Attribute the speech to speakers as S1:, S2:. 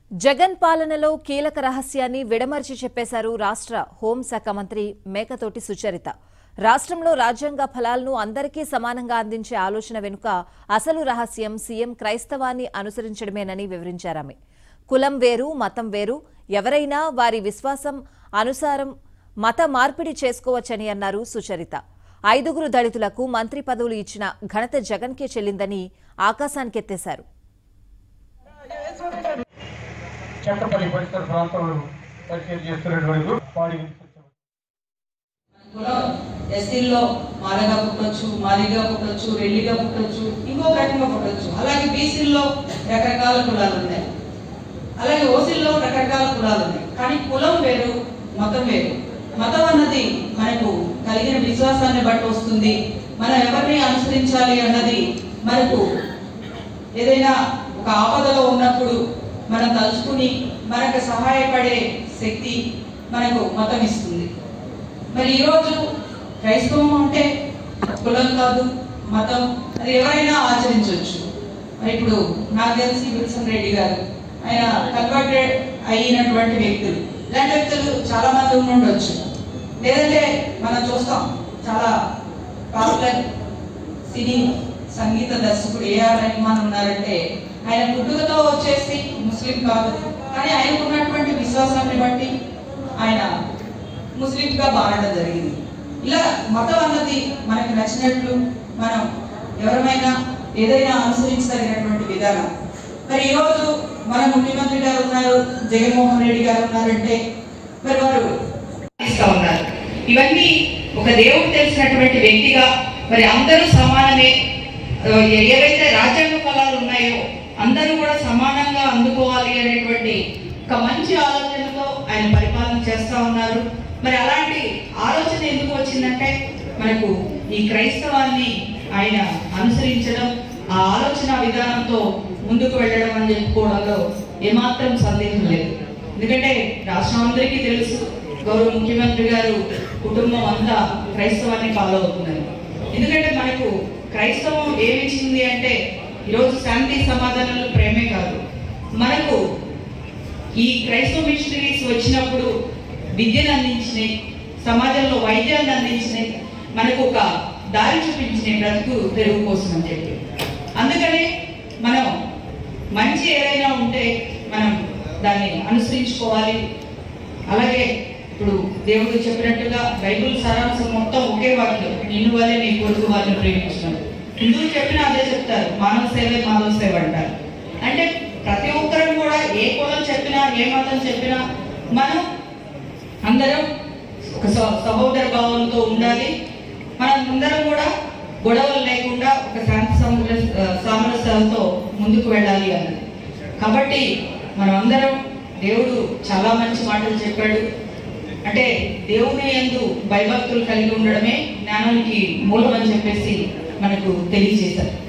S1: జగన్ పాలనలో కీలక రహస్యాన్ని విడమర్చి చెప్పేశారు రాష్ట్ర హోంశాఖ మంత్రి మేకతోటి సుచరిత రాష్ట్రంలో రాజ్యాంగ ఫలాలను అందరికీ సమానంగా అందించే ఆలోచన వెనుక అసలు రహస్యం సీఎం క్రైస్తవాన్ని అనుసరించడమేనని వివరించారామె కులం వేరు మతం వేరు ఎవరైనా వారి విశ్వాసం అనుసారం మత మార్పిడి చేసుకోవచ్చని అన్నారు సుచరిత ఐదుగురు దళితులకు మంత్రి పదవులు ఇచ్చిన ఘనత జగన్కే చెల్లిందని ఆకాశానికెత్తేశారు
S2: చెట్టపల్లి పరిసర ప్రాంతంలో పరిచయం చేస్తున్నటువంటి వాడి
S3: కులం ఎస్సీల్లో మాలగా పుట్టొచ్చు మాదిగా పుట్టొచ్చు రెల్లిగా పుట్టొచ్చు ఇంకో రకంగా పుట్టొచ్చు అలాగే బీసీల్లో రకరకాల కులాలు ఉన్నాయి అలాగే ఓసీల్లో రకరకాల కులాలు ఉన్నాయి కానీ కులం వేరు మతం వేరు మతం అన్నది మనకు కలిగిన విశ్వాసాన్ని బట్టి వస్తుంది మనం ఎవరిని అనుసరించాలి అన్నది మనకు ఏదైనా ఒక ఆపదలో ఉన్నప్పుడు మనం తలుచుకుని మనకు సహాయపడే శక్తి మనకు మతం ఇస్తుంది మరి ఈరోజు క్రైస్తవం అంటే కులం కాదు మతం అది ఎవరైనా ఆచరించవచ్చు మరి ఇప్పుడు నాకు తెలిసి విల్సన్ రెడ్డి గారు ఆయన కన్వర్టెడ్ అయినటువంటి వ్యక్తులు ఇలాంటి వ్యక్తులు చాలా మంది ఉండి ఉండొచ్చు లేదంటే మనం చూస్తాం చాలా పాపులర్ సినీ సంగీత దర్శకుడు ఏఆర్ రెహమాన్ ఉన్నారంటే ఆయన పుట్టుకతో వచ్చేసి ముస్లిం కాదు కానీ ఆయనకు ఉన్నటువంటి విశ్వాసాన్ని బట్టి ఆయన ముస్లింగా మారడం జరిగింది ఇలా మతం అన్నది మనకు నచ్చినట్లు మనం ఎవరమైనా ఏదైనా అనుసరించదగినటువంటి విధానం మరి ఈరోజు మన ముఖ్యమంత్రి గారు ఉన్నారు జగన్మోహన్ రెడ్డి గారు ఉన్నారంటే మరి వారు ఇస్తా ఉన్నారు ఇవన్నీ ఒక దేవుడు తెలిసినటువంటి వ్యక్తిగా మరి అందరూ సమానమే ఆ, ఏవైతే రాజ్యాంగ ఫలాలు ఉన్నాయో అందరూ కూడా సమానంగా అందుకోవాలి అనేటువంటి ఒక మంచి ఆలోచనతో ఆయన పరిపాలన చేస్తా ఉన్నారు మరి అలాంటి ఆలోచన ఎందుకు వచ్చిందంటే మనకు ఈ క్రైస్తవాన్ని ఆయన అనుసరించడం ఆ ఆలోచన విధానంతో ముందుకు వెళ్ళడం అని చెప్పుకోవడంలో ఏమాత్రం సందేహం లేదు ఎందుకంటే రాష్ట్రం అందరికీ తెలుసు గౌరవ ముఖ్యమంత్రి గారు కుటుంబం అంతా క్రైస్తవాన్ని ఫాలో అవుతున్నారు ఎందుకంటే మనకు క్రైస్తవం ఏమిచ్చింది అంటే ఈరోజు శాంతి సమాధానాలు ప్రేమే కాదు మనకు ఈ క్రైస్తవ మిషనరీస్ వచ్చినప్పుడు విద్యను అందించినాయి సమాజంలో వైద్యాన్ని అందించినాయి మనకు ఒక దారి చూపించినాయి బ్రతుకు తెరువు కోసం అని చెప్పి అందుకనే మనం మంచి ఏదైనా ఉంటే మనం దాన్ని అనుసరించుకోవాలి అలాగే ఇప్పుడు దేవుడు చెప్పినట్టుగా బైబిల్ సారాంశం మొత్తం ఒకే వాక్యం నిన్ను వల్లే నీ కొడుకు వాళ్ళని ప్రేమించడం హిందువులు చెప్పినా అదే చెప్తారు మానవ సేవే మానవ సేవ అంటారు అంటే ప్రతి ఒక్కరం కూడా ఏ కులం చెప్పినా ఏ మతం చెప్పినా మనం అందరం ఒక స- సహోదర భావంతో ఉండాలి మనం అందరం కూడా గొడవలు లేకుండా ఒక శాంతి సమర సామరస్యాలతో ముందుకు వెళ్ళాలి అన్నది కాబట్టి మనం అందరం దేవుడు చాలా మంచి మాటలు చెప్పాడు అంటే దేవుని యందు భయభక్తులు కలిగి ఉండడమే జ్ఞానానికి మూలం అని చెప్పేసి మనకు తెలియజేశారు